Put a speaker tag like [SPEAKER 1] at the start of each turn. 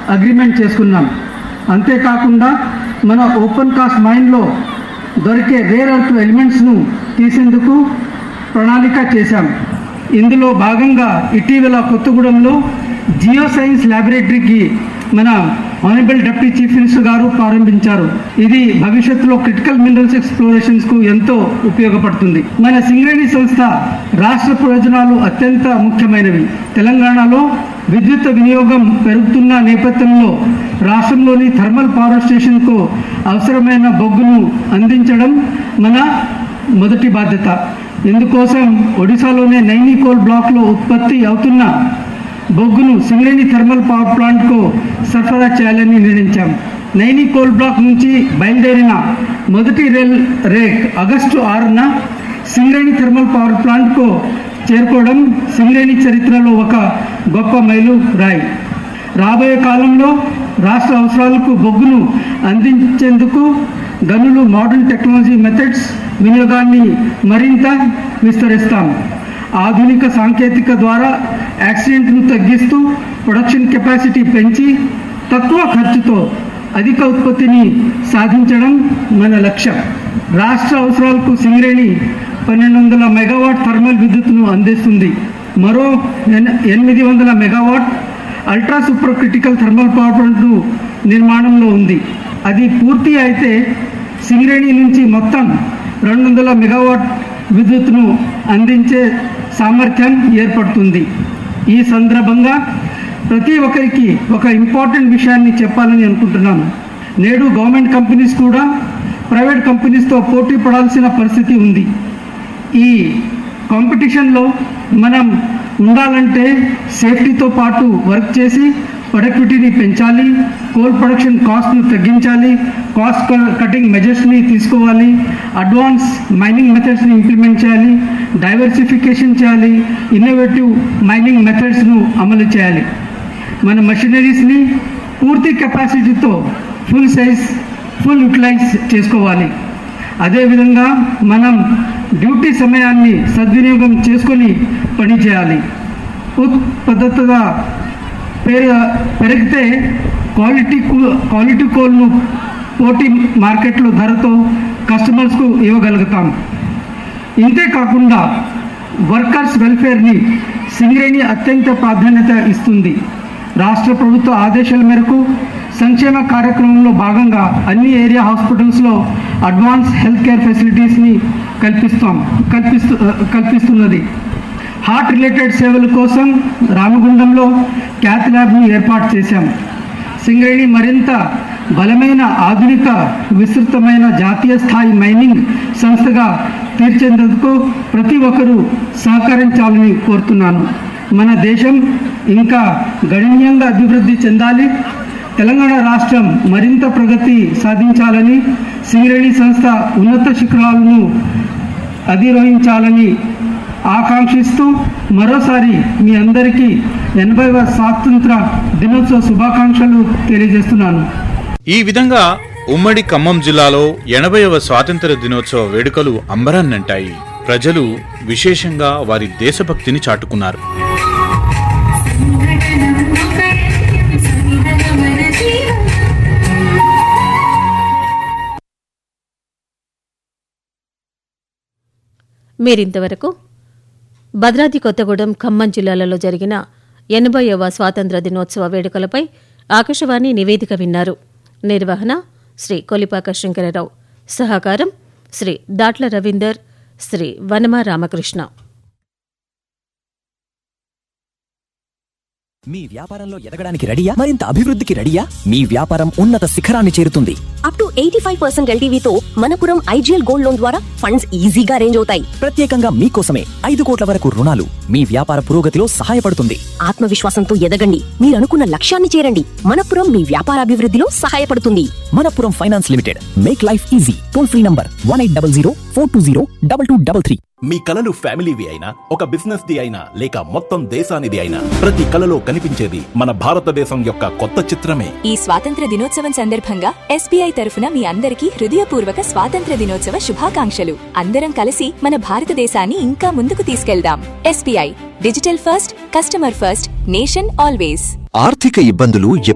[SPEAKER 1] agreement చేసుకున్నాం అంతేకాకుండా మన ఓపెన్ కాస్ట్ మైన్లో దొరికే రేర్ అర్త్ ఎలిమెంట్స్ను తీసేందుకు ప్రణాళిక చేశాం ఇందులో భాగంగా ఇటీవల కొత్తగూడెంలో జియో సైన్స్ ల్యాబొరేటరీకి మన ఆనరబుల్ డిప్యూటీ చీఫ్ మినిస్టర్ గారు ప్రారంభించారు ఇది భవిష్యత్తులో క్రిటికల్ మినరల్స్ ఎక్స్ప్లోరేషన్స్ కు ఎంతో ఉపయోగపడుతుంది మన సింగరేణి సంస్థ రాష్ట్ర ప్రయోజనాలు అత్యంత ముఖ్యమైనవి తెలంగాణలో విద్యుత్ వినియోగం పెరుగుతున్న నేపథ్యంలో రాష్ట్రంలోని థర్మల్ పవర్ స్టేషన్కు అవసరమైన బొగ్గును అందించడం మన మొదటి బాధ్యత ఇందుకోసం ఒడిశాలోని నైని కోల్ బ్లాక్లో ఉత్పత్తి అవుతున్న బొగ్గును సింగరేణి థర్మల్ పవర్ ప్లాంట్కు సరఫరా చేయాలని నిర్ణయించాం నైని కోల్ బ్లాక్ నుంచి బయలుదేరిన మొదటి రైల్ రేక్ ఆగస్టు ఆరున సింగరేణి థర్మల్ పవర్ ప్లాంట్కు చేరుకోవడం సింగరేణి చరిత్రలో ఒక గొప్ప మైలు రాయి రాబోయే కాలంలో రాష్ట్ర అవసరాలకు బొగ్గును అందించేందుకు గనులు మోడర్న్ టెక్నాలజీ మెథడ్స్ వినియోగాన్ని మరింత విస్తరిస్తాం ఆధునిక సాంకేతిక ద్వారా యాక్సిడెంట్ను తగ్గిస్తూ ప్రొడక్షన్ కెపాసిటీ పెంచి తక్కువ ఖర్చుతో అధిక ఉత్పత్తిని సాధించడం మన లక్ష్యం రాష్ట్ర అవసరాలకు సింగరేణి పన్నెండు వందల మెగావాట్ థర్మల్ విద్యుత్తును అందిస్తుంది మరో ఎన్- ఎనిమిది వందల megawatt ultra super critical thermal power plant నిర్మాణంలో ఉంది అది పూర్తి అయితే సింగరేణి నుంచి మొత్తం రెండు వందల మెగావాట్ విద్యుత్తును అందించే సామర్థ్యం ఏర్పడుతుంది ఈ సందర్భంగా ప్రతి ఒక్కరికి ఒక ఇంపార్టెంట్ విషయాన్ని చెప్పాలని అనుకుంటున్నాను నేడు గవర్నమెంట్ కంపెనీస్ కూడా ప్రైవేట్ కంపెనీస్తో పోటీ పడాల్సిన పరిస్థితి ఉంది ఈ కాంపిటీషన్లో మనం ఉండాలంటే సేఫ్టీతో పాటు వర్క్ చేసి ప్రొడక్టివిటీని పెంచాలి కోల్ ప్రొడక్షన్ కాస్ట్ను తగ్గించాలి కాస్ట్ కటింగ్ మెజర్స్ని తీసుకోవాలి అడ్వాన్స్ మైనింగ్ మెథడ్స్ని ఇంప్లిమెంట్ చేయాలి డైవర్సిఫికేషన్ చేయాలి ఇన్నోవేటివ్ మైనింగ్ మెథడ్స్ను అమలు చేయాలి మన మషినరీస్ని పూర్తి కెపాసిటీతో ఫుల్ సైజ్ ఫుల్ యూటిలైజ్ చేసుకోవాలి అదేవిధంగా మనం డ్యూటీ సమయాన్ని సద్వినియోగం చేసుకొని పని చేయాలి ఉత్పద్ధతగా పెర పెరిగితే క్వాలిటీ కూ- క్వాలిటీ కోల్ను పోటీ మార్కెట్లో ధరతో కస్టమర్స్కు ఇవ్వగలుగుతాం ఇంతే కాకుండా వర్కర్స్ వెల్ఫేర్ని సింగరేణి అత్యంత ప్రాధాన్యత ఇస్తుంది రాష్ట్ర ప్రభుత్వ ఆదేశాల మేరకు సంక్షేమ కార్యక్రమంలో భాగంగా అన్ని ఏరియా హాస్పిటల్స్లో అడ్వాన్స్ హెల్త్ కేర్ ఫెసిలిటీస్ని కల్పిస్తాం కల్పిస్తు కల్పిస్తున్నది హార్ట్ రిలేటెడ్ సేవల కోసం రామగుండంలో క్యాత్ ల్యాబ్ని ఏర్పాటు చేశాం సింగరేణి మరింత బలమైన ఆధునిక విస్తృతమైన జాతీయ స్థాయి మైనింగ్ సంస్థగా తీర్చేందుకు ప్రతి ఒక్కరూ సహకరించాలని కోరుతున్నాను మన దేశం ఇంకా గణనీయంగా అభివృద్ధి చెందాలి తెలంగాణ రాష్ట్రం మరింత ప్రగతి సాధించాలని సింగరేణి సంస్థ ఉన్నత శిఖరాలను అధిరోహించాలని ఆకాంక్షిస్తూ మరోసారి మీ అందరికీ ఎనభైవ స్వాతంత్ర దినోత్సవ శుభాకాంక్షలు తెలియజేస్తున్నాను
[SPEAKER 2] ఈ విధంగా ఉమ్మడి ఖమ్మం జిల్లాలో ఎనభైవ స్వాతంత్ర దినోత్సవ వేడుకలు అంబరాన్నంటాయి ప్రజలు విశేషంగా వారి దేశభక్తిని చాటుకున్నారు
[SPEAKER 3] మీరింతవరకు భద్రాద్రి కొత్తగూడెం ఖమ్మం జిల్లాలలో జరిగిన ఎనభైవ స్వాతంత్ర దినోత్సవ వేడుకలపై ఆకాశవాణి నివేదిక విన్నారు నిర్వహణ శ్రీ కొలిపాక శంకరరావు సహకారం శ్రీ దాట్ల రవీందర్ శ్రీ వనమ రామకృష్ణ
[SPEAKER 4] మీ వ్యాపారంలో ఎదగడానికి రెడీయా మరింత అభివృద్ధికి రెడీయా మీ వ్యాపారం ఉన్నత శిఖరాన్ని చేరుతుంది
[SPEAKER 5] up to eighty five percent ఎల్టీవీతో మనపురం ఐజీఎల్ గోల్డ్ లోన్ ద్వారా ఫండ్స్ ఈజీగా అరేంజ్ అవుతాయి
[SPEAKER 4] ప్రత్యేకంగా మీకోసమే ఐదు కోట్ల వరకు రుణాలు మీ వ్యాపార పురోగతిలో సహాయపడుతుంది
[SPEAKER 5] ఆత్మవిశ్వాసంతో ఎదగండి మీరు అనుకున్న లక్ష్యాన్ని చేరండి మనపురం మీ వ్యాపారాభివృద్ధిలో సహాయపడుతుంది
[SPEAKER 4] Manappuram finance limited make life easy toll free number one eight double zero four two zero double two double three
[SPEAKER 6] మీ కలలు ఫ్యామిలీవి అయినా ఒక బిజినెస్ ది అయినా లేక మొత్తం దేశానిది అయినా ప్రతి కలలో కనిపించేది మన భారతదేశం యొక్క కొత్త చిత్రమే
[SPEAKER 7] ఈ స్వాతంత్ర దినోత్సవం సందర్భంగా ఎస్బీఐ తరఫున మీ అందరికీ హృదయపూర్వక స్వాతంత్ర దినోత్సవ శుభాకాంక్షలు అందరం కలిసి మన భారతదేశాన్ని ఇంకా ముందుకు తీసుకెళ్దాం SBI digital first customer first nation always
[SPEAKER 8] ఆర్థిక ఇబ్బందులు